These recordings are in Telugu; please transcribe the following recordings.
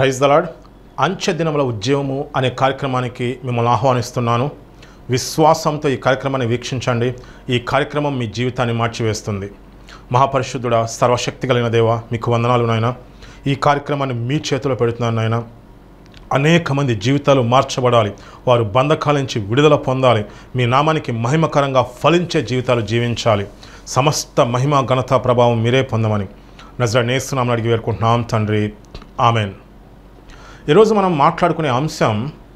ప్రైజ్ దలాడ్ అంచె దినముల ఉద్యమము అనే కార్యక్రమానికి మిమ్మల్ని ఆహ్వానిస్తున్నాను విశ్వాసంతో ఈ కార్యక్రమాన్ని వీక్షించండి ఈ కార్యక్రమం మీ జీవితాన్ని మార్చివేస్తుంది మహాపరిశుద్ధుడ సర్వశక్తి కలిగిన దేవ మీకు వందనాలు నాయన ఈ కార్యక్రమాన్ని మీ చేతిలో పెడుతున్నాను నాయన అనేక మంది జీవితాలు మార్చబడాలి వారు బంధకాల నుంచి విడుదల పొందాలి మీ నామానికి మహిమకరంగా ఫలించే జీవితాలు జీవించాలి సమస్త మహిమ ఘనత ప్రభావం మీరే పొందమని నజర నేస్తున్నామని అడిగి వేడుకుంటున్నాం తండ్రి ఆమెన్ ఈరోజు మనం మాట్లాడుకునే అంశం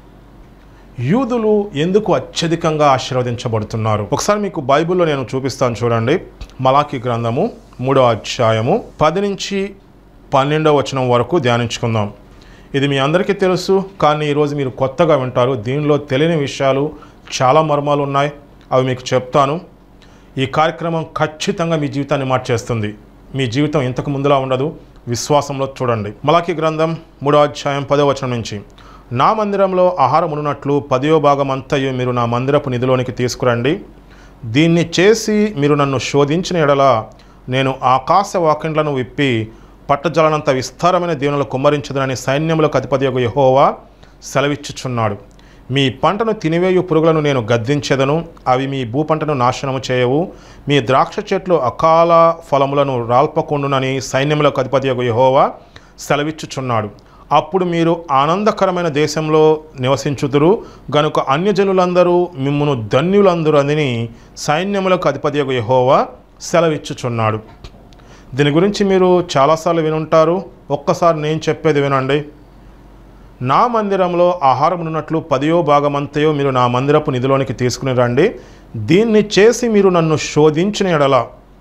యూదులు ఎందుకు అత్యధికంగా ఆశీర్వదించబడుతున్నారు ఒకసారి మీకు బైబిల్లో నేను చూపిస్తాను చూడండి మలాకి గ్రంథము మూడో అధ్యాయము పది నుంచి పన్నెండవ వచనం వరకు ధ్యానించుకుందాం ఇది మీ అందరికీ తెలుసు కానీ ఈరోజు మీరు కొత్తగా వింటారు దీనిలో తెలియని విషయాలు చాలా మర్మాలు ఉన్నాయి అవి మీకు చెప్తాను ఈ కార్యక్రమం ఖచ్చితంగా మీ జీవితాన్ని మార్చేస్తుంది మీ జీవితం ఇంతకు ముందులా ఉండదు విశ్వాసంలో చూడండి మలాకి గ్రంథం మూడో అధ్యాయం పదో వచనం నుంచి నా మందిరంలో ఆహారం ఉన్నట్లు పదో భాగం అంతయు మీరు నా మందిరపు నిధిలోనికి తీసుకురండి దీన్ని చేసి మీరు నన్ను శోధించిన ఎడల నేను ఆకాశ వాకిండ్లను విప్పి పట్టజలనంత విస్తారమైన దీవెనలు కుమ్మరించదనని సైన్యములకు అధిపతి యహోవా సెలవిచ్చుచున్నాడు మీ పంటను తినివేయు పురుగులను నేను గద్దించెదను అవి మీ భూపంటను నాశనము చేయవు మీ ద్రాక్ష చెట్లు అకాల ఫలములను రాల్పకుండునని సైన్యములకు అధిపతి యహోవా సెలవిచ్చుచున్నాడు అప్పుడు మీరు ఆనందకరమైన దేశంలో నివసించుదురు గనుక అన్యజనులందరూ మిమ్మును ధన్యులందరూ అని సైన్యములకు అధిపతి యహోవా సెలవిచ్చుచున్నాడు దీని గురించి మీరు చాలాసార్లు వినుంటారు ఒక్కసారి నేను చెప్పేది వినండి నా మందిరంలో ఆహారం ఉన్నట్లు పదియో భాగమంతయో మీరు నా మందిరపు నిధిలోనికి తీసుకుని రండి దీన్ని చేసి మీరు నన్ను శోధించిన ఎడల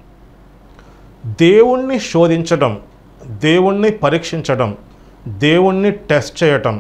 దేవుణ్ణి శోధించడం దేవుణ్ణి పరీక్షించడం దేవుణ్ణి టెస్ట్ చేయటం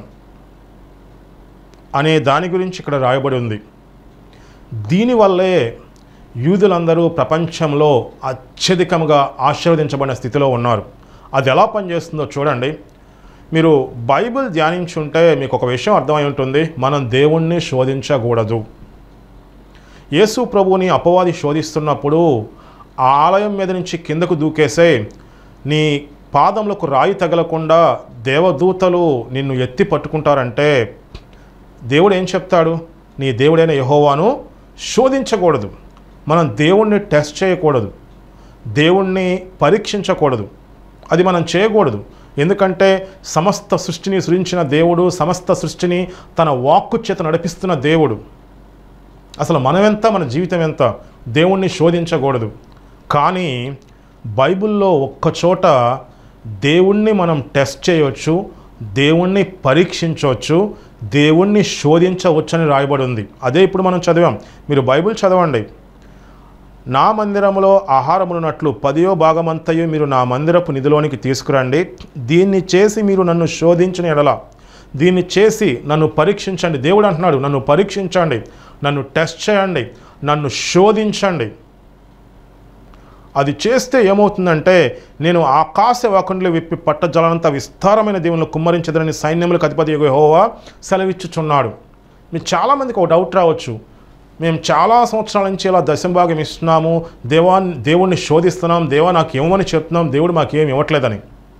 అనే దాని గురించి ఇక్కడ రాయబడి ఉంది దీనివల్లే యూదులందరూ ప్రపంచంలో అత్యధికంగా ఆశీర్వదించబడిన స్థితిలో ఉన్నారు అది ఎలా పనిచేస్తుందో చూడండి మీరు బైబిల్ ధ్యానించుంటే మీకు ఒక విషయం అర్థమై ఉంటుంది మనం దేవుణ్ణి శోధించకూడదు యేసు ప్రభువుని అపవాది శోధిస్తున్నప్పుడు ఆ ఆలయం మీద నుంచి కిందకు దూకేసే నీ పాదములకు రాయి తగలకుండా దేవదూతలు నిన్ను ఎత్తి పట్టుకుంటారంటే దేవుడు ఏం చెప్తాడు నీ దేవుడైన యహోవాను శోధించకూడదు మనం దేవుణ్ణి టెస్ట్ చేయకూడదు దేవుణ్ణి పరీక్షించకూడదు అది మనం చేయకూడదు ఎందుకంటే సమస్త సృష్టిని సృజించిన దేవుడు సమస్త సృష్టిని తన వాక్కు చేత నడిపిస్తున్న దేవుడు అసలు మనమెంత మన జీవితం ఎంత దేవుణ్ణి శోధించకూడదు కానీ బైబిల్లో ఒక్కచోట దేవుణ్ణి మనం టెస్ట్ చేయవచ్చు దేవుణ్ణి పరీక్షించవచ్చు దేవుణ్ణి శోధించవచ్చని రాయబడి ఉంది అదే ఇప్పుడు మనం చదివాం మీరు బైబిల్ చదవండి నా మందిరములో ఆహారములున్నట్లు పదియో భాగమంతయు మీరు నా మందిరపు నిధిలోనికి తీసుకురండి దీన్ని చేసి మీరు నన్ను శోధించిన ఎడల దీన్ని చేసి నన్ను పరీక్షించండి దేవుడు అంటున్నాడు నన్ను పరీక్షించండి నన్ను టెస్ట్ చేయండి నన్ను శోధించండి అది చేస్తే ఏమవుతుందంటే నేను ఆకాశ వాకుండలు విప్పి పట్టజలనంత విస్తారమైన దేవుళ్ళు కుమ్మరించదని సైన్యములకు అధిపతి హోవా సెలవిచ్చుచున్నాడు మీకు చాలామందికి ఒక డౌట్ రావచ్చు మేము చాలా సంవత్సరాల నుంచి ఇలా దశంభాగం ఇస్తున్నాము దేవా దేవుణ్ణి శోధిస్తున్నాం దేవా నాకు ఇవ్వమని చెప్తున్నాం దేవుడు మాకేం ఇవ్వట్లేదని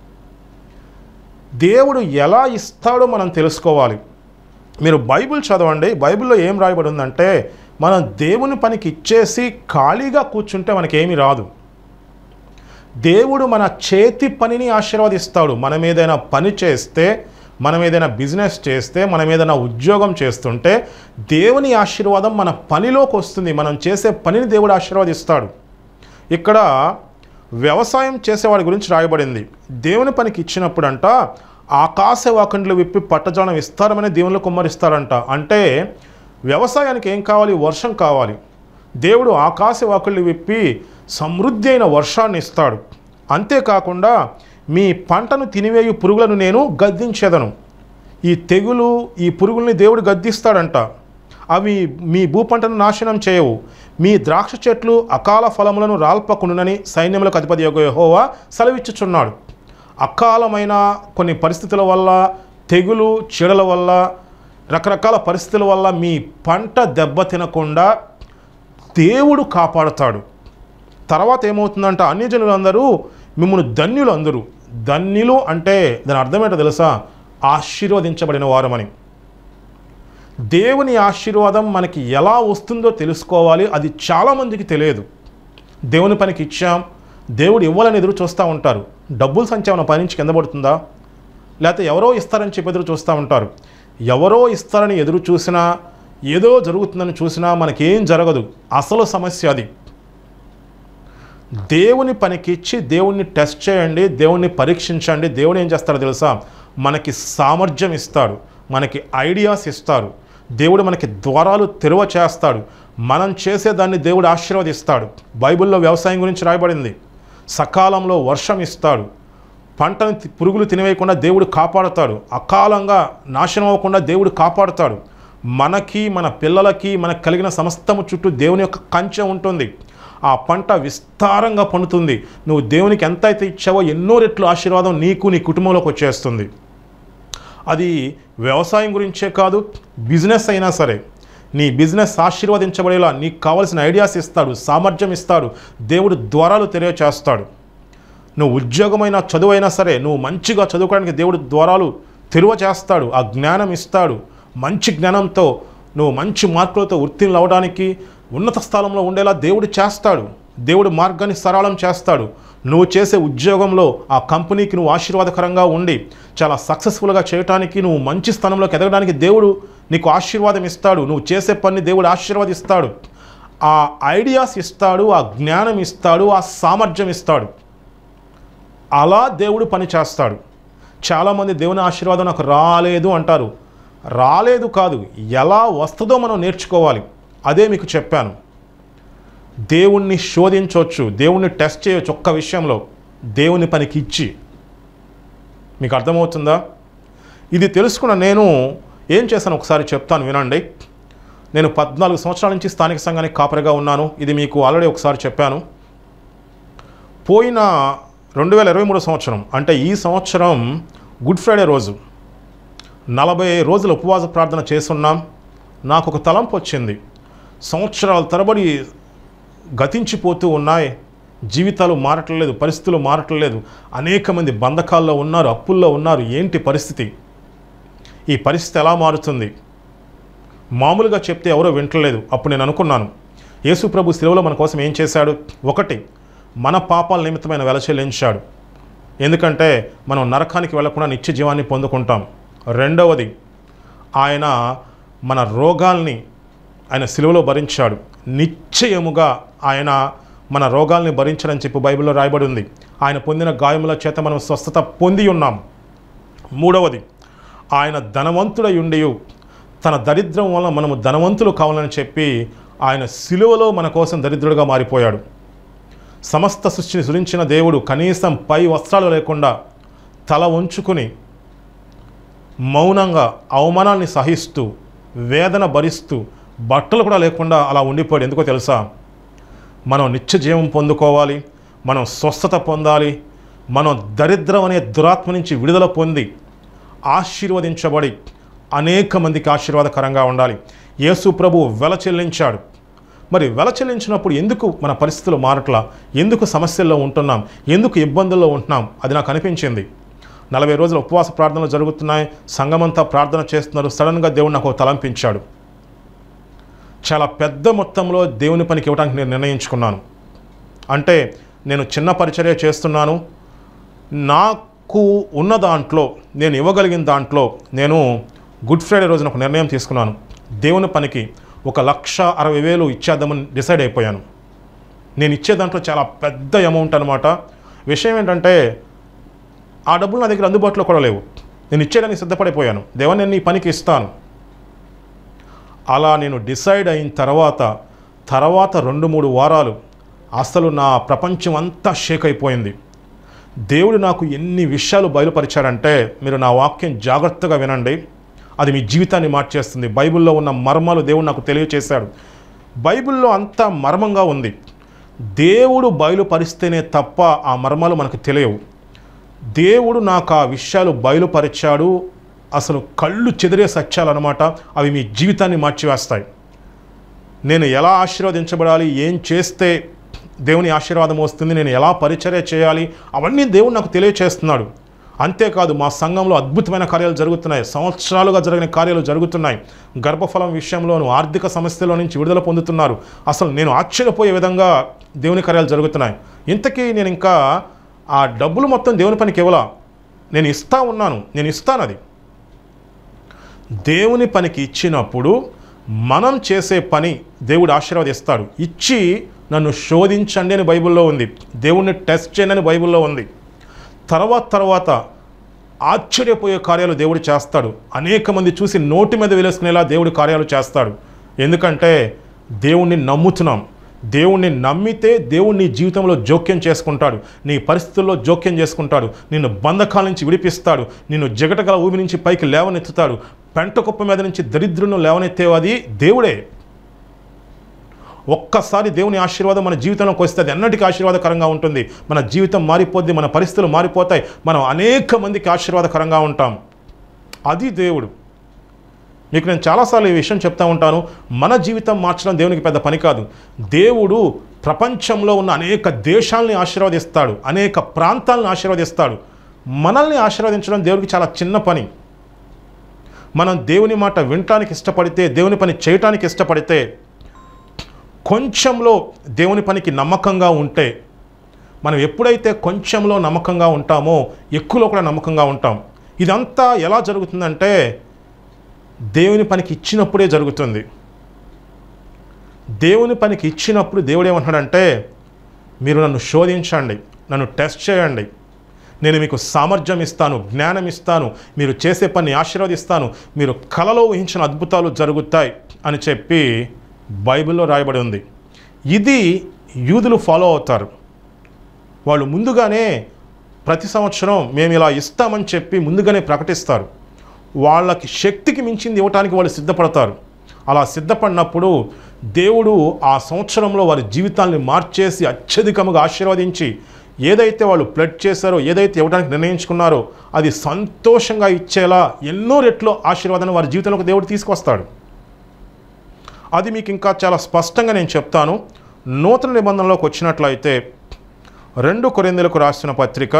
దేవుడు ఎలా ఇస్తాడో మనం తెలుసుకోవాలి మీరు బైబిల్ చదవండి బైబిల్లో ఏం రాయబడి ఉందంటే మనం దేవుని పనికి ఇచ్చేసి ఖాళీగా కూర్చుంటే మనకేమీ రాదు దేవుడు మన చేతి పనిని ఆశీర్వదిస్తాడు మనం ఏదైనా పని చేస్తే మనం ఏదైనా బిజినెస్ చేస్తే మనం ఏదైనా ఉద్యోగం చేస్తుంటే దేవుని ఆశీర్వాదం మన పనిలోకి వస్తుంది మనం చేసే పనిని దేవుడు ఆశీర్వదిస్తాడు ఇక్కడ వ్యవసాయం చేసేవాడి గురించి రాయబడింది దేవుని పనికి ఇచ్చినప్పుడంట ఆకాశ వాకండ్లు విప్పి పట్టజాలం విస్తారమైన దేవుళ్ళు కుమ్మరిస్తారంట అంటే వ్యవసాయానికి ఏం కావాలి వర్షం కావాలి దేవుడు ఆకాశ వాకుళ్ళు విప్పి సమృద్ధి అయిన వర్షాన్ని ఇస్తాడు అంతేకాకుండా మీ పంటను తినివేయు పురుగులను నేను గద్దించేదను ఈ తెగులు ఈ పురుగుల్ని దేవుడు గద్దిస్తాడంట అవి మీ భూపంటను నాశనం చేయవు మీ ద్రాక్ష చెట్లు అకాల ఫలములను రాల్పకుండునని సైన్యములకు అధిపతి యెహోవా సెలవిచ్చుచున్నాడు అకాలమైన కొన్ని పరిస్థితుల వల్ల తెగులు చీడల వల్ల రకరకాల పరిస్థితుల వల్ల మీ పంట దెబ్బ తినకుండా దేవుడు కాపాడుతాడు తర్వాత ఏమవుతుందంట అన్యజనులందరూ మిమ్మల్ని ధన్యులు అందరూ ధన్యులు అంటే దాని అర్థం ఏంటో తెలుసా ఆశీర్వదించబడిన వారమని దేవుని ఆశీర్వాదం మనకి ఎలా వస్తుందో తెలుసుకోవాలి అది చాలామందికి తెలియదు దేవుని పనికి ఇచ్చాం దేవుడు ఇవ్వాలని ఎదురు చూస్తూ ఉంటారు డబ్బులు సంచి ఏమైనా పైనుంచి కింద పడుతుందా లేకపోతే ఎవరో ఇస్తారని చెప్పి ఎదురు చూస్తూ ఉంటారు ఎవరో ఇస్తారని ఎదురు చూసినా ఏదో జరుగుతుందని చూసినా మనకేం జరగదు అసలు సమస్య అది దేవుని పనికిచ్చి దేవుణ్ణి టెస్ట్ చేయండి దేవుణ్ణి పరీక్షించండి దేవుడు ఏం చేస్తాడో తెలుసా మనకి సామర్థ్యం ఇస్తాడు మనకి ఐడియాస్ ఇస్తాడు దేవుడు మనకి ద్వారాలు తెరువ చేస్తాడు మనం చేసేదాన్ని దేవుడు ఆశీర్వదిస్తాడు బైబిల్లో వ్యవసాయం గురించి రాయబడింది సకాలంలో వర్షం ఇస్తాడు పంటను తి- పురుగులు తినివేయకుండా దేవుడు కాపాడుతాడు అకాలంగా నాశనం అవ్వకుండా దేవుడు కాపాడుతాడు మనకి మన పిల్లలకి మనకు కలిగిన సమస్తము చుట్టూ దేవుని యొక్క కంచె ఉంటుంది ఆ పంట విస్తారంగా పండుతుంది నువ్వు దేవునికి ఎంత అయితే ఇచ్చావో ఎన్నో రెట్లు ఆశీర్వాదం నీకు నీ కుటుంబంలోకి వచ్చేస్తుంది అది వ్యవసాయం గురించే కాదు బిజినెస్ అయినా సరే నీ బిజినెస్ ఆశీర్వదించబడేలా నీకు కావాల్సిన ఐడియాస్ ఇస్తాడు సామర్థ్యం ఇస్తాడు దేవుడు ద్వారాలు తెలియచేస్తాడు నువ్వు ఉద్యోగమైనా చదువైనా సరే నువ్వు మంచిగా చదువుకోవడానికి దేవుడు ద్వారాలు తెరువ చేస్తాడు ఆ జ్ఞానం ఇస్తాడు మంచి జ్ఞానంతో నువ్వు మంచి మార్కులతో ఉత్తీర్ణులు అవడానికి ఉన్నత స్థలంలో ఉండేలా దేవుడు చేస్తాడు దేవుడు మార్గాన్ని సరళం చేస్తాడు నువ్వు చేసే ఉద్యోగంలో ఆ కంపెనీకి నువ్వు ఆశీర్వాదకరంగా ఉండి చాలా సక్సెస్ఫుల్గా చేయడానికి నువ్వు మంచి స్థానంలోకి ఎదగడానికి దేవుడు నీకు ఆశీర్వాదం ఇస్తాడు నువ్వు చేసే పని దేవుడు ఆశీర్వదిస్తాడు ఆ ఐడియాస్ ఇస్తాడు ఆ జ్ఞానం ఇస్తాడు ఆ సామర్థ్యం ఇస్తాడు అలా దేవుడు పని చేస్తాడు చాలామంది దేవుని ఆశీర్వాదం నాకు రాలేదు అంటారు రాలేదు కాదు ఎలా వస్తుందో మనం నేర్చుకోవాలి అదే మీకు చెప్పాను దేవుణ్ణి శోధించవచ్చు దేవుణ్ణి టెస్ట్ చేయొచ్చు ఒక్క విషయంలో దేవుని పనికి ఇచ్చి మీకు అర్థమవుతుందా ఇది తెలుసుకున్న నేను ఏం చేశాను ఒకసారి చెప్తాను వినండి నేను పద్నాలుగు సంవత్సరాల నుంచి స్థానిక సంఘానికి కాపరిగా ఉన్నాను ఇది మీకు ఆల్రెడీ ఒకసారి చెప్పాను పోయిన రెండు వేల ఇరవై మూడు సంవత్సరం అంటే ఈ సంవత్సరం గుడ్ ఫ్రైడే రోజు నలభై రోజుల ఉపవాస ప్రార్థన చేస్తున్నాం నాకు ఒక తలంపు వచ్చింది సంవత్సరాల తరబడి గతించిపోతూ ఉన్నాయి జీవితాలు మారట్లేదు పరిస్థితులు మారట్లేదు అనేక మంది బంధకాల్లో ఉన్నారు అప్పుల్లో ఉన్నారు ఏంటి పరిస్థితి ఈ పరిస్థితి ఎలా మారుతుంది మామూలుగా చెప్తే ఎవరో వింటలేదు అప్పుడు నేను అనుకున్నాను యేసు ప్రభు శిలువలో మన కోసం ఏం చేశాడు ఒకటి మన పాపాల నిమిత్తమైన వెల చెల్లించాడు ఎందుకంటే మనం నరకానికి వెళ్లకుండా నిత్య జీవాన్ని పొందుకుంటాం రెండవది ఆయన మన రోగాల్ని ఆయన సిలువలో భరించాడు నిశ్చయముగా ఆయన మన రోగాల్ని భరించడని చెప్పి బైబిల్లో రాయబడి ఉంది ఆయన పొందిన గాయముల చేత మనం స్వస్థత పొంది ఉన్నాం మూడవది ఆయన ధనవంతుడై ఉండి తన దరిద్రం వల్ల మనము ధనవంతులు కావాలని చెప్పి ఆయన సిలువలో మన కోసం దరిద్రుడిగా మారిపోయాడు సమస్త సృష్టిని సృజించిన దేవుడు కనీసం పై వస్త్రాలు లేకుండా తల ఉంచుకుని మౌనంగా అవమానాన్ని సహిస్తూ వేదన భరిస్తూ బట్టలు కూడా లేకుండా అలా ఉండిపోయాడు ఎందుకో తెలుసా మనం నిత్య జీవం పొందుకోవాలి మనం స్వస్థత పొందాలి మనం దరిద్రం అనే దురాత్మ నుంచి విడుదల పొంది ఆశీర్వదించబడి అనేక మందికి ఆశీర్వాదకరంగా ఉండాలి యేసు ప్రభు వెల చెల్లించాడు మరి వెల చెల్లించినప్పుడు ఎందుకు మన పరిస్థితులు మారట్లా ఎందుకు సమస్యల్లో ఉంటున్నాం ఎందుకు ఇబ్బందుల్లో ఉంటున్నాం అది నాకు అనిపించింది నలభై రోజుల ఉపవాస ప్రార్థనలు జరుగుతున్నాయి సంఘమంతా ప్రార్థన చేస్తున్నారు సడన్గా దేవుడు నాకు ఒక తలంపించాడు చాలా పెద్ద మొత్తంలో దేవుని పనికి ఇవ్వడానికి నేను నిర్ణయించుకున్నాను అంటే నేను చిన్న పరిచర్య చేస్తున్నాను నాకు ఉన్న దాంట్లో నేను ఇవ్వగలిగిన దాంట్లో నేను గుడ్ ఫ్రైడే రోజున ఒక నిర్ణయం తీసుకున్నాను దేవుని పనికి ఒక లక్ష అరవై వేలు ఇచ్చేద్దామని డిసైడ్ అయిపోయాను నేను ఇచ్చే దాంట్లో చాలా పెద్ద అమౌంట్ అనమాట విషయం ఏంటంటే ఆ డబ్బులు నా దగ్గర అందుబాటులో కూడా లేవు నేను ఇచ్చేయడానికి సిద్ధపడిపోయాను దేవా నేను నీ పనికి ఇస్తాను అలా నేను డిసైడ్ అయిన తర్వాత తర్వాత రెండు మూడు వారాలు అసలు నా ప్రపంచం అంతా షేక్ అయిపోయింది దేవుడు నాకు ఎన్ని విషయాలు బయలుపరిచారంటే మీరు నా వాక్యం జాగ్రత్తగా వినండి అది మీ జీవితాన్ని మార్చేస్తుంది బైబిల్లో ఉన్న మర్మాలు దేవుడు నాకు తెలియచేశాడు బైబిల్లో అంతా మర్మంగా ఉంది దేవుడు బయలుపరిస్తేనే తప్ప ఆ మర్మాలు మనకు తెలియవు దేవుడు నాకు ఆ విషయాలు బయలుపరిచాడు అసలు కళ్ళు చెదిరే సత్యాలన్నమాట అవి మీ జీవితాన్ని మార్చివేస్తాయి నేను ఎలా ఆశీర్వదించబడాలి ఏం చేస్తే దేవుని ఆశీర్వాదం వస్తుంది నేను ఎలా పరిచర్య చేయాలి అవన్నీ దేవుడు నాకు తెలియచేస్తున్నాడు అంతేకాదు మా సంఘంలో అద్భుతమైన కార్యాలు జరుగుతున్నాయి సంవత్సరాలుగా జరిగిన కార్యాలు జరుగుతున్నాయి గర్భఫలం విషయంలోనూ ఆర్థిక సమస్యల నుంచి విడుదల పొందుతున్నారు అసలు నేను ఆశ్చర్యపోయే విధంగా దేవుని కార్యాలు జరుగుతున్నాయి ఇంతకీ నేను ఇంకా ఆ డబ్బులు మొత్తం దేవుని పనికి ఇవ్వలా నేను ఇస్తా ఉన్నాను నేను ఇస్తాను అది దేవుని పనికి ఇచ్చినప్పుడు మనం చేసే పని దేవుడు ఆశీర్వదిస్తాడు ఇచ్చి నన్ను శోధించండి అని బైబిల్లో ఉంది దేవుణ్ణి టెస్ట్ చేయండి అని బైబిల్లో ఉంది తర్వాత తర్వాత ఆశ్చర్యపోయే కార్యాలు దేవుడు చేస్తాడు అనేక మంది చూసి నోటి మీద వేలేసుకునేలా దేవుడు కార్యాలు చేస్తాడు ఎందుకంటే దేవుణ్ణి నమ్ముతున్నాం దేవుణ్ణి నమ్మితే దేవుడు నీ జీవితంలో జోక్యం చేసుకుంటాడు నీ పరిస్థితుల్లో జోక్యం చేసుకుంటాడు నిన్ను బంధకాల నుంచి విడిపిస్తాడు నిన్ను జగటగల ఊబి నుంచి పైకి లేవనెత్తుతాడు పెంట కుప్ప మీద నుంచి దరిద్రులను లేవనెత్తేవాది దేవుడే ఒక్కసారి దేవుని ఆశీర్వాదం మన జీవితంలోకి వస్తే అది ఎన్నటికీ ఆశీర్వాదకరంగా ఉంటుంది మన జీవితం మారిపోద్ది మన పరిస్థితులు మారిపోతాయి మనం అనేక మందికి ఆశీర్వాదకరంగా ఉంటాం అది దేవుడు మీకు నేను చాలాసార్లు ఈ విషయం చెప్తా ఉంటాను మన జీవితం మార్చడం దేవునికి పెద్ద పని కాదు దేవుడు ప్రపంచంలో ఉన్న అనేక దేశాలని ఆశీర్వదిస్తాడు అనేక ప్రాంతాలను ఆశీర్వదిస్తాడు మనల్ని ఆశీర్వదించడం దేవుడికి చాలా చిన్న పని మనం దేవుని మాట వినటానికి ఇష్టపడితే దేవుని పని చేయటానికి ఇష్టపడితే కొంచెంలో దేవుని పనికి నమ్మకంగా ఉంటే మనం ఎప్పుడైతే కొంచెంలో నమ్మకంగా ఉంటామో ఎక్కువలో కూడా నమ్మకంగా ఉంటాం ఇదంతా ఎలా జరుగుతుందంటే దేవుని పనికి ఇచ్చినప్పుడే జరుగుతుంది దేవుని పనికి ఇచ్చినప్పుడు దేవుడు ఏమంటున్నాడంటే మీరు నన్ను శోధించండి నన్ను టెస్ట్ చేయండి నేను మీకు సామర్థ్యం ఇస్తాను జ్ఞానం ఇస్తాను మీరు చేసే పని ఆశీర్వదిస్తాను మీరు కలలో ఊహించిన అద్భుతాలు జరుగుతాయి అని చెప్పి బైబిల్లో రాయబడి ఉంది ఇది యూదులు ఫాలో అవుతారు వాళ్ళు ముందుగానే ప్రతి సంవత్సరం మేము ఇలా ఇస్తామని చెప్పి ముందుగానే ప్రకటిస్తారు వాళ్ళకి శక్తికి మించింది ఇవ్వటానికి వాళ్ళు సిద్ధపడతారు అలా సిద్ధపడినప్పుడు దేవుడు ఆ సంవత్సరంలో వారి జీవితాల్ని మార్చేసి అత్యధికముగా ఆశీర్వదించి ఏదైతే వాళ్ళు ప్లడ్ చేశారో ఏదైతే ఇవ్వడానికి నిర్ణయించుకున్నారో అది సంతోషంగా ఇచ్చేలా ఎన్నో రెట్లు ఆశీర్వాదాన్ని వారి జీవితంలోకి దేవుడు తీసుకొస్తాడు అది మీకు ఇంకా చాలా స్పష్టంగా నేను చెప్తాను నూతన నిబంధనలోకి వచ్చినట్లయితే రెండు కొరిందలకు రాసిన పత్రిక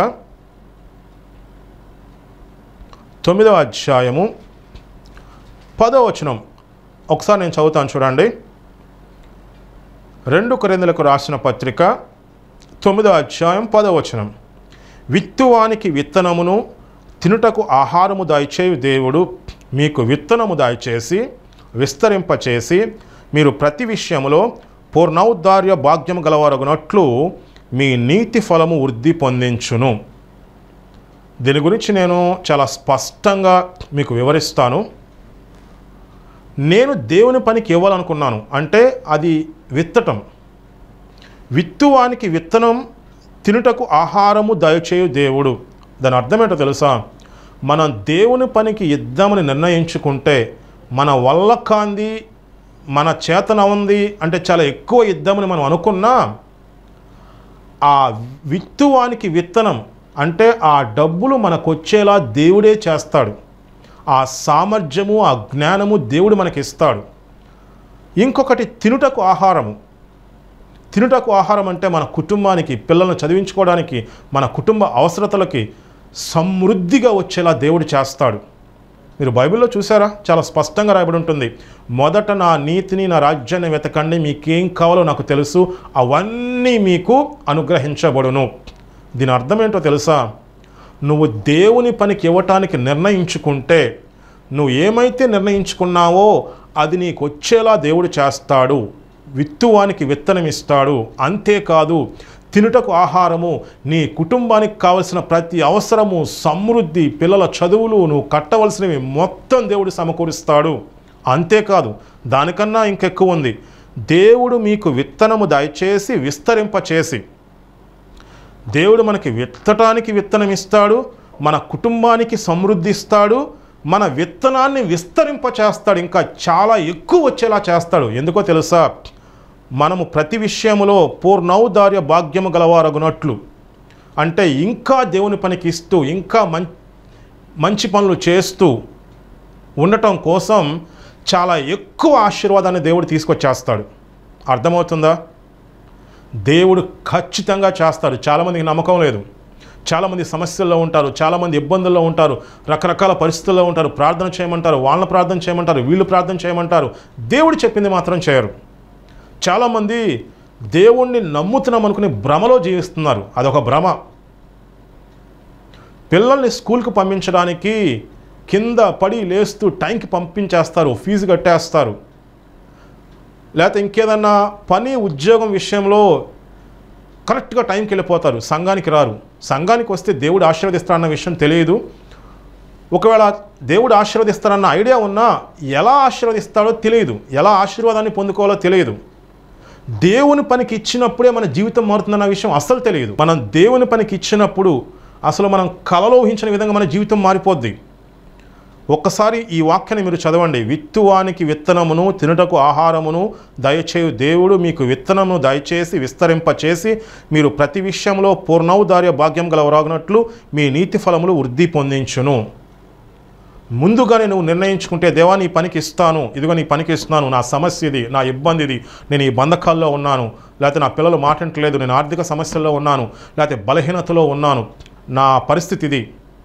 తొమ్మిదవ అధ్యాయము పదో వచనం ఒకసారి నేను చదువుతాను చూడండి రెండు కొరిందలకు రాసిన పత్రిక తొమ్మిదవ అధ్యాయం పదో వచనం విత్తువానికి విత్తనమును తినుటకు ఆహారము దయచేయు దేవుడు మీకు విత్తనము దయచేసి విస్తరింపచేసి మీరు ప్రతి విషయములో పూర్ణౌద్ధార్య భాగ్యము గలవారగునట్లు మీ నీతి ఫలము వృద్ధి పొందించును దీని గురించి నేను చాలా స్పష్టంగా మీకు వివరిస్తాను నేను దేవుని పనికి ఇవ్వాలనుకున్నాను అంటే అది విత్తటం విత్తువానికి విత్తనం తినుటకు ఆహారము దయచేయు దేవుడు దాని అర్థం ఏంటో తెలుసా మనం దేవుని పనికి ఇద్దామని నిర్ణయించుకుంటే మన వల్ల కాంది మన చేతన ఉంది అంటే చాలా ఎక్కువ ఇద్దామని మనం అనుకున్నా ఆ విత్తువానికి విత్తనం అంటే ఆ డబ్బులు మనకు వచ్చేలా దేవుడే చేస్తాడు ఆ సామర్థ్యము ఆ జ్ఞానము దేవుడు మనకి ఇస్తాడు ఇంకొకటి తినుటకు ఆహారము తినుటకు ఆహారం అంటే మన కుటుంబానికి పిల్లలను చదివించుకోవడానికి మన కుటుంబ అవసరతలకి సమృద్ధిగా వచ్చేలా దేవుడు చేస్తాడు మీరు బైబిల్లో చూసారా చాలా స్పష్టంగా రాయబడి ఉంటుంది మొదట నా నీతిని నా రాజ్యాన్ని వెతకండి మీకేం కావాలో నాకు తెలుసు అవన్నీ మీకు అనుగ్రహించబడును దీని అర్థం ఏంటో తెలుసా నువ్వు దేవుని పనికి ఇవ్వటానికి నిర్ణయించుకుంటే నువ్వు ఏమైతే నిర్ణయించుకున్నావో అది నీకు వచ్చేలా దేవుడు చేస్తాడు విత్తువానికి విత్తనం ఇస్తాడు అంతేకాదు తినుటకు ఆహారము నీ కుటుంబానికి కావలసిన ప్రతి అవసరము సమృద్ధి పిల్లల చదువులు నువ్వు కట్టవలసినవి మొత్తం దేవుడు సమకూరుస్తాడు అంతేకాదు దానికన్నా ఇంకెక్కువ ఉంది దేవుడు మీకు విత్తనము దయచేసి విస్తరింపచేసి దేవుడు మనకి విత్తటానికి విత్తనం ఇస్తాడు మన కుటుంబానికి సమృద్ధి ఇస్తాడు మన విత్తనాన్ని విస్తరింపచేస్తాడు ఇంకా చాలా ఎక్కువ వచ్చేలా చేస్తాడు ఎందుకో తెలుసా మనము ప్రతి విషయములో పూర్ణౌదార్య భాగ్యము గలవారగునట్లు అంటే ఇంకా దేవుని పనికి ఇస్తూ ఇంకా మం మంచి పనులు చేస్తూ ఉండటం కోసం చాలా ఎక్కువ ఆశీర్వాదాన్ని దేవుడు తీసుకొచ్చేస్తాడు అర్థమవుతుందా దేవుడు ఖచ్చితంగా చేస్తాడు చాలామందికి నమ్మకం లేదు చాలామంది సమస్యల్లో ఉంటారు చాలామంది ఇబ్బందుల్లో ఉంటారు రకరకాల పరిస్థితుల్లో ఉంటారు ప్రార్థన చేయమంటారు వాళ్ళని ప్రార్థన చేయమంటారు వీళ్ళు ప్రార్థన చేయమంటారు దేవుడు చెప్పింది మాత్రం చేయరు చాలామంది దేవుణ్ణి నమ్ముతున్నాం అనుకుని భ్రమలో జీవిస్తున్నారు అదొక భ్రమ పిల్లల్ని స్కూల్కి పంపించడానికి కింద పడి లేస్తూ టైంకి పంపించేస్తారు ఫీజు కట్టేస్తారు లేకపోతే ఇంకేదన్నా పని ఉద్యోగం విషయంలో కరెక్ట్గా టైంకి వెళ్ళిపోతారు సంఘానికి రారు సంఘానికి వస్తే దేవుడు ఆశీర్వదిస్తారన్న విషయం తెలియదు ఒకవేళ దేవుడు ఆశీర్వదిస్తారన్న ఐడియా ఉన్నా ఎలా ఆశీర్వదిస్తాడో తెలియదు ఎలా ఆశీర్వాదాన్ని పొందుకోవాలో తెలియదు దేవుని పనికి ఇచ్చినప్పుడే మన జీవితం మారుతుందన్న విషయం అస్సలు తెలియదు మనం దేవుని పనికి ఇచ్చినప్పుడు అసలు మనం కలలో ఊహించిన విధంగా మన జీవితం మారిపోద్ది ఒక్కసారి ఈ వాక్యాన్ని మీరు చదవండి విత్తువానికి విత్తనమును తినుటకు ఆహారమును దయచేయు దేవుడు మీకు విత్తనమును దయచేసి విస్తరింపచేసి మీరు ప్రతి విషయంలో పూర్ణౌదార్య భాగ్యం గలవరాగినట్లు మీ నీతి ఫలములు వృద్ధి పొందించును ముందుగానే నువ్వు నిర్ణయించుకుంటే దేవా నీ పనికి ఇస్తాను ఇదిగో నీ పనికి ఇస్తున్నాను నా సమస్య ఇది నా ఇబ్బంది ఇది నేను ఈ బంధకాల్లో ఉన్నాను లేకపోతే నా పిల్లలు మాట్లాడట్లేదు నేను ఆర్థిక సమస్యల్లో ఉన్నాను లేకపోతే బలహీనతలో ఉన్నాను నా పరిస్థితి ఇది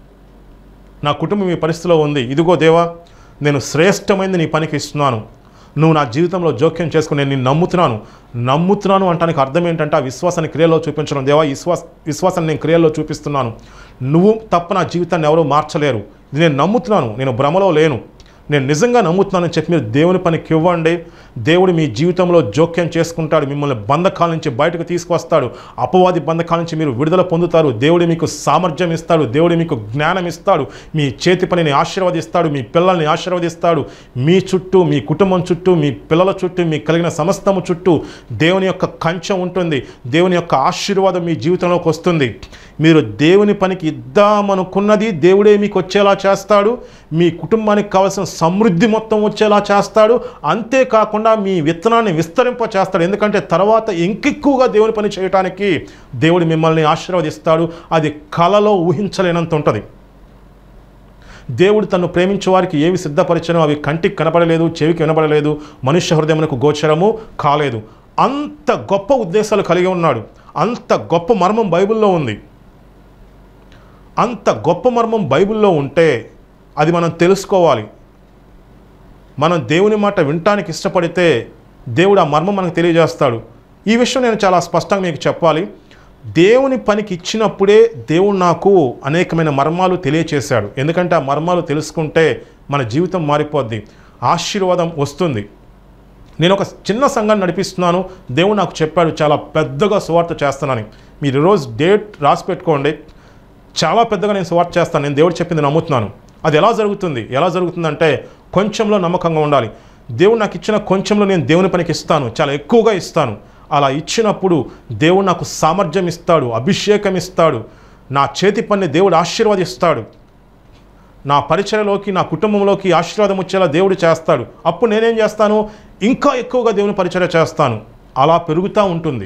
నా కుటుంబం ఈ పరిస్థితిలో ఉంది ఇదిగో దేవా నేను శ్రేష్టమైనది నీ పనికి ఇస్తున్నాను నువ్వు నా జీవితంలో జోక్యం చేసుకుని నేను నిన్ను నమ్ముతున్నాను నమ్ముతున్నాను అంటానికి అర్థం ఏంటంటే ఆ విశ్వాసాన్ని క్రియలో చూపించడం దేవా ఈ విశ్వాస విశ్వాసాన్ని నేను క్రియల్లో చూపిస్తున్నాను నువ్వు తప్ప నా జీవితాన్ని ఎవరూ మార్చలేరు ఇది నేను నమ్ముతున్నాను నేను భ్రమలో లేను నేను నిజంగా నమ్ముతున్నానని చెప్పి మీరు దేవుని పనికి ఇవ్వండి దేవుడు మీ జీవితంలో జోక్యం చేసుకుంటాడు మిమ్మల్ని బంధకాల నుంచి బయటకు తీసుకొస్తాడు అపవాది బంధకాల నుంచి మీరు విడుదల పొందుతారు దేవుడు మీకు సామర్థ్యం ఇస్తాడు దేవుడు మీకు జ్ఞానం ఇస్తాడు మీ చేతి పనిని ఆశీర్వదిస్తాడు మీ పిల్లల్ని ఆశీర్వదిస్తాడు మీ చుట్టూ మీ కుటుంబం చుట్టూ మీ పిల్లల చుట్టూ మీకు కలిగిన సమస్తము చుట్టూ దేవుని యొక్క కంచెం ఉంటుంది దేవుని యొక్క ఆశీర్వాదం మీ జీవితంలోకి వస్తుంది మీరు దేవుని పనికి ఇద్దామనుకున్నది దేవుడే మీకు వచ్చేలా చేస్తాడు మీ కుటుంబానికి కావాల్సిన సమృద్ధి మొత్తం వచ్చేలా చేస్తాడు అంతేకాకుండా మీ విత్తనాన్ని విస్తరింప చేస్తాడు ఎందుకంటే తర్వాత ఇంకెక్కువగా దేవుని పని చేయటానికి దేవుడు మిమ్మల్ని ఆశీర్వదిస్తాడు అది కలలో ఊహించలేనంత ఉంటుంది దేవుడు తను ప్రేమించే వారికి ఏవి సిద్ధపరిచనో అవి కంటికి కనపడలేదు చెవికి వినపడలేదు మనుష్య హృదయమునకు గోచరము కాలేదు అంత గొప్ప ఉద్దేశాలు కలిగి ఉన్నాడు అంత గొప్ప మర్మం బైబిల్లో ఉంది అంత గొప్ప మర్మం బైబిల్లో ఉంటే అది మనం తెలుసుకోవాలి మనం దేవుని మాట వినటానికి ఇష్టపడితే దేవుడు ఆ మర్మం మనకు తెలియజేస్తాడు ఈ విషయం నేను చాలా స్పష్టంగా మీకు చెప్పాలి దేవుని పనికి ఇచ్చినప్పుడే దేవుడు నాకు అనేకమైన మర్మాలు తెలియచేశాడు ఎందుకంటే ఆ మర్మాలు తెలుసుకుంటే మన జీవితం మారిపోద్ది ఆశీర్వాదం వస్తుంది నేను ఒక చిన్న సంఘాన్ని నడిపిస్తున్నాను దేవుడు నాకు చెప్పాడు చాలా పెద్దగా సువార్త చేస్తానని మీరు ఈరోజు డేట్ రాసి పెట్టుకోండి చాలా పెద్దగా నేను సువార్త చేస్తాను నేను దేవుడు చెప్పింది నమ్ముతున్నాను అది ఎలా జరుగుతుంది ఎలా జరుగుతుందంటే కొంచెంలో నమ్మకంగా ఉండాలి దేవుడు నాకు ఇచ్చిన కొంచెంలో నేను దేవుని పనికి ఇస్తాను చాలా ఎక్కువగా ఇస్తాను అలా ఇచ్చినప్పుడు దేవుడు నాకు సామర్థ్యం ఇస్తాడు అభిషేకం ఇస్తాడు నా చేతి పని దేవుడు ఆశీర్వదిస్తాడు నా పరిచయలోకి నా కుటుంబంలోకి ఆశీర్వాదం వచ్చేలా దేవుడు చేస్తాడు అప్పుడు నేనేం చేస్తాను ఇంకా ఎక్కువగా దేవుని పరిచయ చేస్తాను అలా పెరుగుతూ ఉంటుంది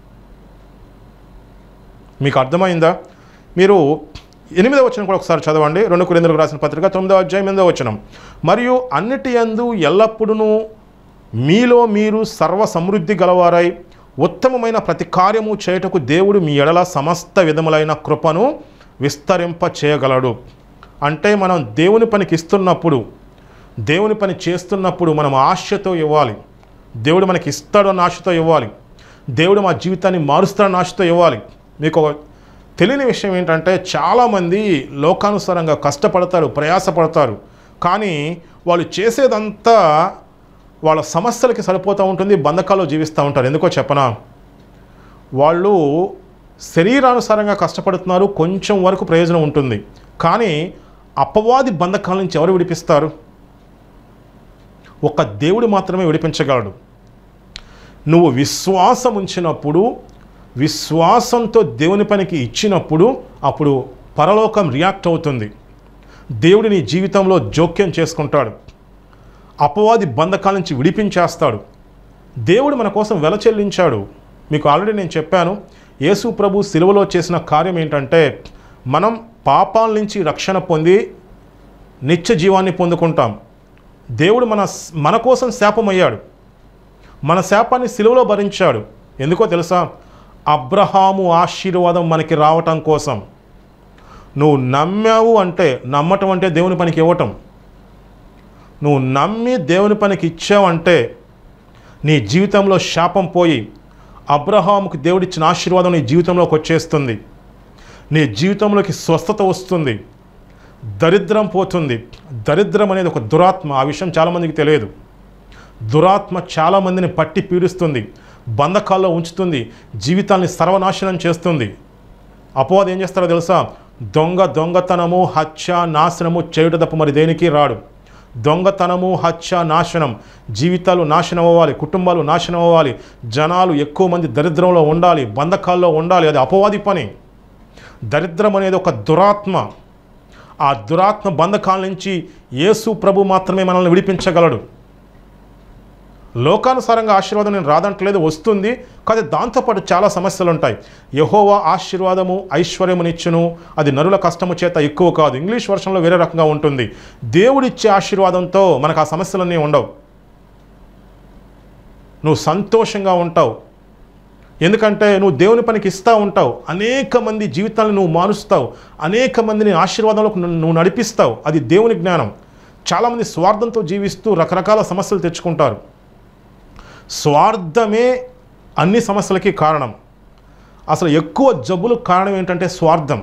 మీకు అర్థమైందా మీరు ఎనిమిదవ వచనం కూడా ఒకసారి చదవండి రెండు కురిందలకు రాసిన పత్రిక తొమ్మిదవ అధ్యాయం ఎనిమిదవ వచనం మరియు అన్నిటి యందు ఎల్లప్పుడూ మీలో మీరు సర్వ సమృద్ధి గలవారై ఉత్తమమైన ప్రతి కార్యము చేయుటకు దేవుడు మీ ఎడల సమస్త విధములైన కృపను విస్తరింప చేయగలడు అంటే మనం దేవుని పనికి ఇస్తున్నప్పుడు దేవుని పని చేస్తున్నప్పుడు మనం ఆశతో ఇవ్వాలి దేవుడు మనకి ఇస్తాడు అన్న ఆశతో ఇవ్వాలి దేవుడు మా జీవితాన్ని మారుస్తాడన్న ఆశతో ఇవ్వాలి మీకు ఒక తెలియని విషయం ఏంటంటే చాలామంది లోకానుసారంగా కష్టపడతారు ప్రయాసపడతారు కానీ వాళ్ళు చేసేదంతా వాళ్ళ సమస్యలకి సరిపోతూ ఉంటుంది బంధకాల్లో జీవిస్తూ ఉంటారు ఎందుకో చెప్పనా వాళ్ళు శరీరానుసారంగా కష్టపడుతున్నారు కొంచెం వరకు ప్రయోజనం ఉంటుంది కానీ అపవాది బంధకాల నుంచి ఎవరు విడిపిస్తారు ఒక దేవుడు మాత్రమే విడిపించగలడు నువ్వు విశ్వాసం ఉంచినప్పుడు విశ్వాసంతో దేవుని పనికి ఇచ్చినప్పుడు అప్పుడు పరలోకం రియాక్ట్ అవుతుంది దేవుడు నీ జీవితంలో జోక్యం చేసుకుంటాడు అపవాది బంధకాల నుంచి విడిపించేస్తాడు దేవుడు మన కోసం వెల చెల్లించాడు మీకు ఆల్రెడీ నేను చెప్పాను యేసు ప్రభు సిలువలో చేసిన కార్యం ఏంటంటే మనం పాపాల నుంచి రక్షణ పొంది నిత్య జీవాన్ని పొందుకుంటాం దేవుడు మన మన కోసం శాపమయ్యాడు మన శాపాన్ని సిలువలో భరించాడు ఎందుకో తెలుసా అబ్రహాము ఆశీర్వాదం మనకి రావటం కోసం నువ్వు నమ్మావు అంటే నమ్మటం అంటే దేవుని పనికి ఇవ్వటం నువ్వు నమ్మి దేవుని పనికి ఇచ్చావంటే నీ జీవితంలో శాపం పోయి అబ్రహాముకు దేవుడిచ్చిన ఆశీర్వాదం నీ జీవితంలోకి వచ్చేస్తుంది నీ జీవితంలోకి స్వస్థత వస్తుంది దరిద్రం పోతుంది దరిద్రం అనేది ఒక దురాత్మ ఆ విషయం చాలామందికి తెలియదు దురాత్మ చాలామందిని పట్టి పీడిస్తుంది బంధకాల్లో ఉంచుతుంది జీవితాన్ని సర్వనాశనం చేస్తుంది అపవాదం ఏం చేస్తారో తెలుసా దొంగ దొంగతనము హత్య నాశనము చేయుట తప్ప మరి దేనికి రాడు దొంగతనము హత్య నాశనం జీవితాలు నాశనం అవ్వాలి కుటుంబాలు నాశనం అవ్వాలి జనాలు ఎక్కువ మంది దరిద్రంలో ఉండాలి బంధకాల్లో ఉండాలి అది అపవాది పని దరిద్రం అనేది ఒక దురాత్మ ఆ దురాత్మ బంధకాల నుంచి యేసు ప్రభు మాత్రమే మనల్ని విడిపించగలడు లోకానుసారంగా ఆశీర్వాదం నేను రాదంటలేదు వస్తుంది కానీ దాంతోపాటు చాలా సమస్యలు ఉంటాయి యహోవా ఆశీర్వాదము ఐశ్వర్యమునిచ్చును అది నరుల కష్టము చేత ఎక్కువ కాదు ఇంగ్లీష్ వర్షంలో వేరే రకంగా ఉంటుంది దేవుడిచ్చే ఆశీర్వాదంతో మనకు ఆ సమస్యలన్నీ ఉండవు నువ్వు సంతోషంగా ఉంటావు ఎందుకంటే నువ్వు దేవుని పనికి ఇస్తూ ఉంటావు అనేక మంది జీవితాలను నువ్వు మారుస్తావు అనేక మందిని ఆశీర్వాదంలోకి నువ్వు నువ్వు నడిపిస్తావు అది దేవుని జ్ఞానం చాలామంది స్వార్థంతో జీవిస్తూ రకరకాల సమస్యలు తెచ్చుకుంటారు స్వార్థమే అన్ని సమస్యలకి కారణం అసలు ఎక్కువ జబ్బులకు కారణం ఏంటంటే స్వార్థం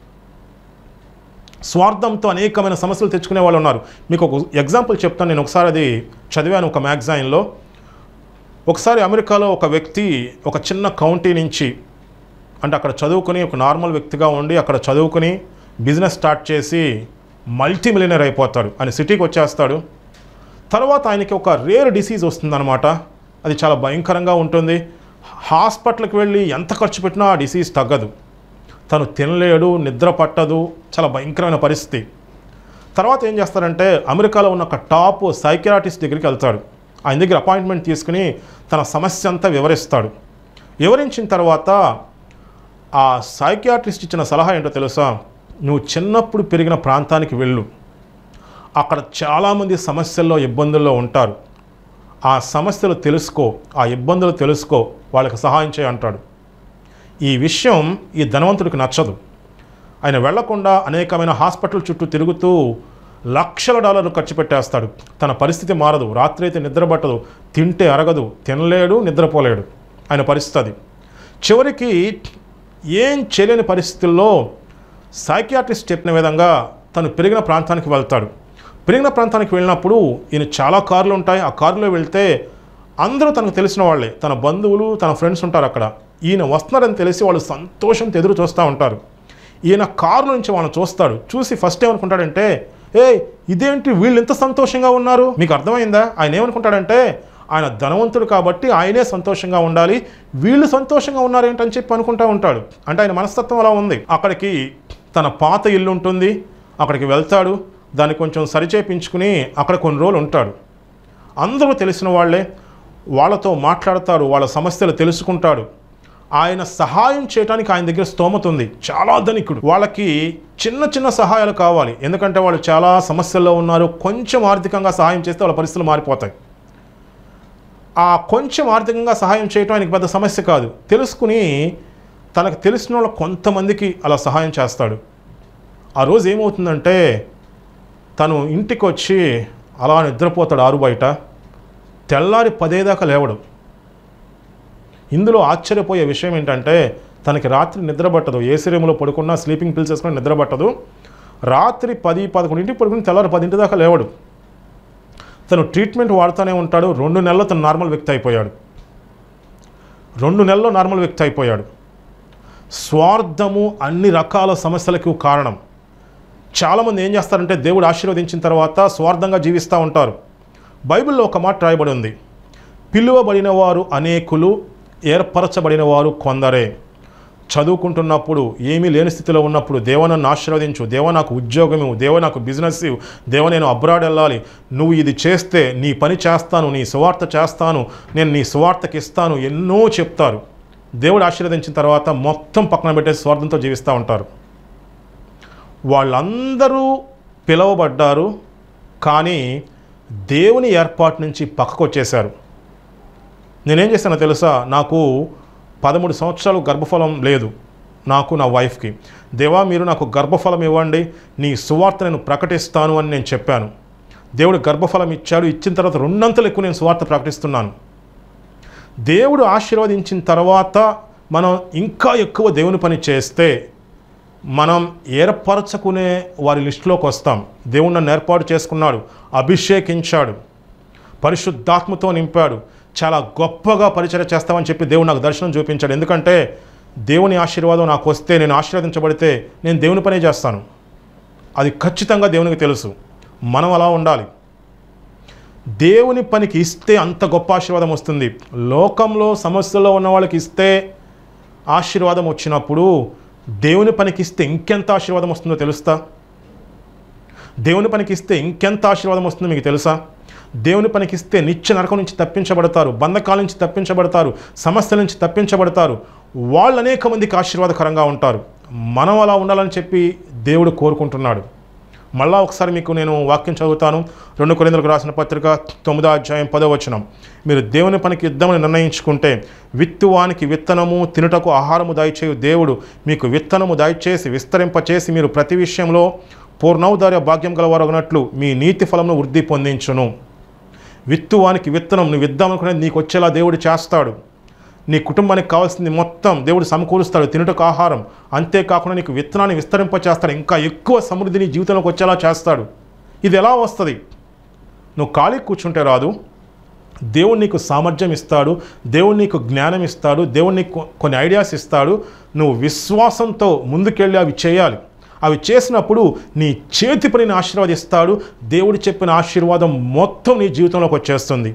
స్వార్థంతో అనేకమైన సమస్యలు తెచ్చుకునే వాళ్ళు ఉన్నారు మీకు ఒక ఎగ్జాంపుల్ చెప్తాను నేను ఒకసారి అది చదివాను ఒక మ్యాగజైన్లో ఒకసారి అమెరికాలో ఒక వ్యక్తి ఒక చిన్న కౌంటీ నుంచి అంటే అక్కడ చదువుకుని ఒక నార్మల్ వ్యక్తిగా ఉండి అక్కడ చదువుకుని బిజినెస్ స్టార్ట్ చేసి మల్టీ మిలియనర్ అయిపోతాడు ఆయన సిటీకి వచ్చేస్తాడు తర్వాత ఆయనకి ఒక రేర్ డిసీజ్ వస్తుందన్నమాట అది చాలా భయంకరంగా ఉంటుంది హాస్పిటల్కి వెళ్ళి ఎంత ఖర్చు పెట్టినా ఆ డిసీజ్ తగ్గదు తను తినలేడు నిద్ర పట్టదు చాలా భయంకరమైన పరిస్థితి తర్వాత ఏం చేస్తారంటే అమెరికాలో ఉన్న ఒక టాప్ సైకియాటిస్ట్ దగ్గరికి వెళ్తాడు ఆయన దగ్గర అపాయింట్మెంట్ తీసుకుని తన సమస్య అంతా వివరిస్తాడు వివరించిన తర్వాత ఆ సైకియాట్రిస్ట్ ఇచ్చిన సలహా ఏంటో తెలుసా నువ్వు చిన్నప్పుడు పెరిగిన ప్రాంతానికి వెళ్ళు అక్కడ చాలామంది సమస్యల్లో ఇబ్బందుల్లో ఉంటారు ఆ సమస్యలు తెలుసుకో ఆ ఇబ్బందులు తెలుసుకో వాళ్ళకి సహాయం చేయ అంటాడు ఈ విషయం ఈ ధనవంతుడికి నచ్చదు ఆయన వెళ్లకుండా అనేకమైన హాస్పిటల్ చుట్టూ తిరుగుతూ లక్షల డాలర్లు ఖర్చు పెట్టేస్తాడు తన పరిస్థితి మారదు రాత్రి అయితే నిద్రపట్టదు తింటే అరగదు తినలేడు నిద్రపోలేడు ఆయన పరిస్థితి అది చివరికి ఏం చేయలేని పరిస్థితుల్లో సైకియాట్రిస్ట్ చెప్పిన విధంగా తను పెరిగిన ప్రాంతానికి వెళ్తాడు పెరిగిన ప్రాంతానికి వెళ్ళినప్పుడు ఈయన చాలా కార్లు ఉంటాయి ఆ కారులో వెళ్తే అందరూ తనకు తెలిసిన వాళ్ళే తన బంధువులు తన ఫ్రెండ్స్ ఉంటారు అక్కడ ఈయన వస్తున్నారని తెలిసి వాళ్ళు సంతోషంతో ఎదురు చూస్తూ ఉంటారు ఈయన కారు నుంచి వాళ్ళని చూస్తాడు చూసి ఫస్ట్ ఏమనుకుంటాడంటే ఏ ఇదేంటి వీళ్ళు ఎంత సంతోషంగా ఉన్నారు మీకు అర్థమైందా ఆయన ఏమనుకుంటాడంటే ఆయన ధనవంతుడు కాబట్టి ఆయనే సంతోషంగా ఉండాలి వీళ్ళు సంతోషంగా ఉన్నారు ఏంటని చెప్పి అనుకుంటా ఉంటాడు అంటే ఆయన మనస్తత్వం అలా ఉంది అక్కడికి తన పాత ఇల్లు ఉంటుంది అక్కడికి వెళ్తాడు దాన్ని కొంచెం సరిచేపించుకుని అక్కడ కొన్ని రోజులు ఉంటాడు అందరూ తెలిసిన వాళ్ళే వాళ్ళతో మాట్లాడతాడు వాళ్ళ సమస్యలు తెలుసుకుంటాడు ఆయన సహాయం చేయడానికి ఆయన దగ్గర స్తోమత ఉంది చాలా ధనికుడు వాళ్ళకి చిన్న చిన్న సహాయాలు కావాలి ఎందుకంటే వాళ్ళు చాలా సమస్యల్లో ఉన్నారు కొంచెం ఆర్థికంగా సహాయం చేస్తే వాళ్ళ పరిస్థితులు మారిపోతాయి ఆ కొంచెం ఆర్థికంగా సహాయం చేయటం ఆయనకి పెద్ద సమస్య కాదు తెలుసుకుని తనకు తెలిసిన వాళ్ళ కొంతమందికి అలా సహాయం చేస్తాడు ఆ రోజు ఏమవుతుందంటే తను ఇంటికి వచ్చి అలా నిద్రపోతాడు ఆరు బయట తెల్లారి పదేదాకా లేవడు ఇందులో ఆశ్చర్యపోయే విషయం ఏంటంటే తనకి రాత్రి నిద్ర పట్టదు ఏసీ రూమ్లో పడుకున్నా స్లీపింగ్ పిల్స్ వేసుకుని నిద్ర పట్టదు రాత్రి పది పదకొండింటికి పడుకుని తెల్లారి పదింటి దాకా లేవడు తను ట్రీట్మెంట్ వాడుతూనే ఉంటాడు రెండు నెలల్లో తను నార్మల్ వ్యక్తి అయిపోయాడు రెండు నెలల్లో నార్మల్ వ్యక్తి అయిపోయాడు స్వార్థము అన్ని రకాల సమస్యలకు కారణం చాలామంది ఏం చేస్తారంటే దేవుడు ఆశీర్వదించిన తర్వాత స్వార్థంగా జీవిస్తూ ఉంటారు బైబిల్లో ఒక మాట రాయబడి ఉంది పిలువబడిన వారు అనేకులు ఏర్పరచబడిన వారు కొందరే చదువుకుంటున్నప్పుడు ఏమీ లేని స్థితిలో ఉన్నప్పుడు దేవ నన్ను ఆశీర్వదించు దేవ నాకు ఉద్యోగం ఇవ్వు దేవ నాకు బిజినెస్ ఇవ్వు దేవ నేను అబ్రాడ్ వెళ్ళాలి నువ్వు ఇది చేస్తే నీ పని చేస్తాను నీ సువార్త చేస్తాను నేను నీ సువార్తకి ఇస్తాను ఎన్నో చెప్తారు దేవుడు ఆశీర్వదించిన తర్వాత మొత్తం పక్కన పెట్టేసి స్వార్థంతో జీవిస్తూ ఉంటారు వాళ్ళందరూ పిలువబడ్డారు కానీ దేవుని ఏర్పాటు నుంచి పక్కకు వచ్చేశారు నేనేం చేశానో తెలుసా నాకు పదమూడు సంవత్సరాలు గర్భఫలం లేదు నాకు నా వైఫ్కి దేవా మీరు నాకు గర్భఫలం ఇవ్వండి నీ సువార్త నేను ప్రకటిస్తాను అని నేను చెప్పాను దేవుడు గర్భఫలం ఇచ్చాడు ఇచ్చిన తర్వాత రెండంతలు ఎక్కువ నేను సువార్త ప్రకటిస్తున్నాను దేవుడు ఆశీర్వదించిన తర్వాత మనం ఇంకా ఎక్కువ దేవుని పని చేస్తే మనం ఏర్పరచుకునే వారి లిస్టులోకి వస్తాం దేవుడు నన్ను ఏర్పాటు చేసుకున్నాడు అభిషేకించాడు పరిశుద్ధాత్మతో నింపాడు చాలా గొప్పగా పరిచయం చేస్తామని చెప్పి దేవుడు నాకు దర్శనం చూపించాడు ఎందుకంటే దేవుని ఆశీర్వాదం నాకు వస్తే నేను ఆశీర్వదించబడితే నేను దేవుని పనే చేస్తాను అది ఖచ్చితంగా దేవునికి తెలుసు మనం అలా ఉండాలి దేవుని పనికి ఇస్తే అంత గొప్ప ఆశీర్వాదం వస్తుంది లోకంలో సమస్యల్లో ఉన్న వాళ్ళకి ఇస్తే ఆశీర్వాదం వచ్చినప్పుడు దేవుని పనికి ఇస్తే ఇంకెంత ఆశీర్వాదం వస్తుందో తెలుస్తా దేవుని పనికి ఇస్తే ఇంకెంత ఆశీర్వాదం వస్తుందో మీకు తెలుసా దేవుని పనికి ఇస్తే నిత్య నరకం నుంచి తప్పించబడతారు బంధకాల నుంచి తప్పించబడతారు సమస్యల నుంచి తప్పించబడతారు వాళ్ళు అనేక మందికి ఆశీర్వాదకరంగా ఉంటారు మనం అలా ఉండాలని చెప్పి దేవుడు కోరుకుంటున్నాడు మళ్ళా ఒకసారి మీకు నేను వాక్యం చదువుతాను రెండు కొరిందలకు రాసిన పత్రిక తొమ్మిదో అధ్యాయం పదో వచనం మీరు దేవుని పనికి యుద్ధమని నిర్ణయించుకుంటే విత్తువానికి విత్తనము తినుటకు ఆహారము దయచేయు దేవుడు మీకు విత్తనము దయచేసి విస్తరింపచేసి మీరు ప్రతి విషయంలో పూర్ణౌదార్య భాగ్యం గలవారగినట్లు మీ నీతి ఫలమును వృద్ధి పొందించును విత్తువానికి విత్తనం నువ్వు విద్దామనుకునేది నీకు వచ్చేలా దేవుడు చేస్తాడు నీ కుటుంబానికి కావాల్సింది మొత్తం దేవుడు సమకూరుస్తాడు తినుటకు ఆహారం అంతేకాకుండా నీకు విత్తనాన్ని విస్తరింప చేస్తాడు ఇంకా ఎక్కువ సమృద్ధి నీ జీవితంలోకి వచ్చేలా చేస్తాడు ఇది ఎలా వస్తుంది నువ్వు ఖాళీ కూర్చుంటే రాదు దేవుడు నీకు సామర్థ్యం ఇస్తాడు దేవుడు నీకు జ్ఞానం ఇస్తాడు దేవుడు నీకు కొన్ని ఐడియాస్ ఇస్తాడు నువ్వు విశ్వాసంతో ముందుకెళ్ళి అవి చేయాలి అవి చేసినప్పుడు నీ చేతి పనిని ఆశీర్వదిస్తాడు దేవుడు చెప్పిన ఆశీర్వాదం మొత్తం నీ జీవితంలోకి వచ్చేస్తుంది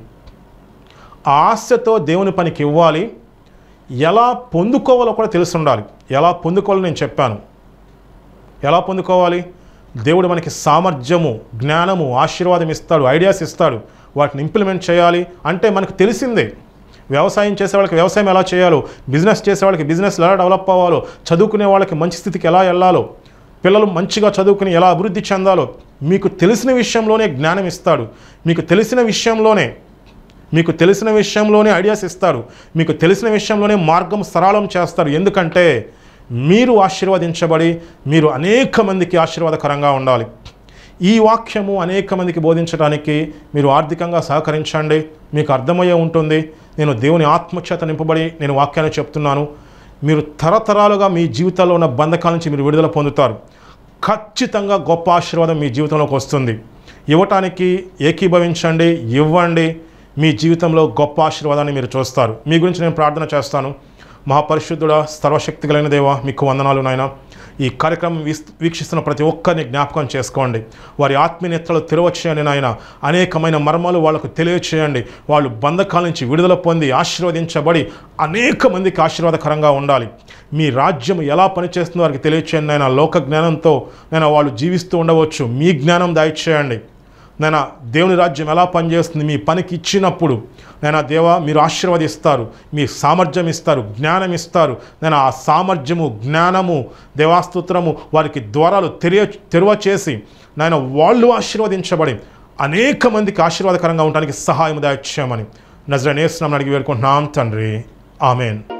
ఆశతో దేవుని పనికి ఇవ్వాలి ఎలా పొందుకోవాలో కూడా తెలిసి ఉండాలి ఎలా పొందుకోవాలో నేను చెప్పాను ఎలా పొందుకోవాలి దేవుడు మనకి సామర్థ్యము జ్ఞానము ఆశీర్వాదం ఇస్తాడు ఐడియాస్ ఇస్తాడు వాటిని ఇంప్లిమెంట్ చేయాలి అంటే మనకు తెలిసిందే వ్యవసాయం చేసే వాళ్ళకి వ్యవసాయం ఎలా చేయాలో బిజినెస్ చేసే వాళ్ళకి బిజినెస్ ఎలా డెవలప్ అవ్వాలో చదువుకునే వాళ్ళకి మంచి స్థితికి ఎలా వెళ్ళాలో పిల్లలు మంచిగా చదువుకుని ఎలా అభివృద్ధి చెందాలో మీకు తెలిసిన విషయంలోనే జ్ఞానం ఇస్తాడు మీకు తెలిసిన విషయంలోనే మీకు తెలిసిన విషయంలోనే ఐడియాస్ ఇస్తాడు మీకు తెలిసిన విషయంలోనే మార్గం సరళం చేస్తాడు ఎందుకంటే మీరు ఆశీర్వదించబడి మీరు అనేక మందికి ఆశీర్వాదకరంగా ఉండాలి ఈ వాక్యము అనేక మందికి బోధించడానికి మీరు ఆర్థికంగా సహకరించండి మీకు అర్థమయ్యే ఉంటుంది నేను దేవుని ఆత్మచేత నింపబడి నేను వాక్యాన్ని చెప్తున్నాను మీరు తరతరాలుగా మీ జీవితంలో ఉన్న బంధకాల నుంచి మీరు విడుదల పొందుతారు ఖచ్చితంగా గొప్ప ఆశీర్వాదం మీ జీవితంలోకి వస్తుంది ఇవ్వటానికి ఏకీభవించండి ఇవ్వండి మీ జీవితంలో గొప్ప ఆశీర్వాదాన్ని మీరు చూస్తారు మీ గురించి నేను ప్రార్థన చేస్తాను మహాపరిశుద్ధుడ సర్వశక్తి కలిగిన దేవ మీకు వందనాలు నాయన ఈ కార్యక్రమం వీస్- వీక్షిస్తున్న ప్రతి ఒక్కరిని జ్ఞాపకం చేసుకోండి వారి ఆత్మీయతలు తెరవచ్చేయండి నాయన అనేకమైన మర్మాలు వాళ్ళకు తెలియచేయండి వాళ్ళు బంధకాల నుంచి విడుదల పొంది ఆశీర్వదించబడి అనేక మందికి ఆశీర్వాదకరంగా ఉండాలి మీ రాజ్యం ఎలా పనిచేస్తుందో వారికి తెలియచేయండి నాయన లోక జ్ఞానంతో నేను వాళ్ళు జీవిస్తూ ఉండవచ్చు మీ జ్ఞానం దయచేయండి నేను దేవుని రాజ్యం ఎలా పనిచేస్తుంది మీ పనికి ఇచ్చినప్పుడు నేను దేవ మీరు ఆశీర్వదిస్తారు మీ సామర్థ్యం ఇస్తారు జ్ఞానం ఇస్తారు నేను ఆ సామర్థ్యము జ్ఞానము దేవాస్తోత్రము వారికి ద్వారాలు తెరియ తెరువ చేసి నేను వాళ్ళు ఆశీర్వదించబడి అనేక మందికి ఆశీర్వాదకరంగా ఉండడానికి సహాయం దయచేయమని నజరనేస్తున్నామని అడిగి వేడుకుంటున్నాం తండ్రి ఆమెన్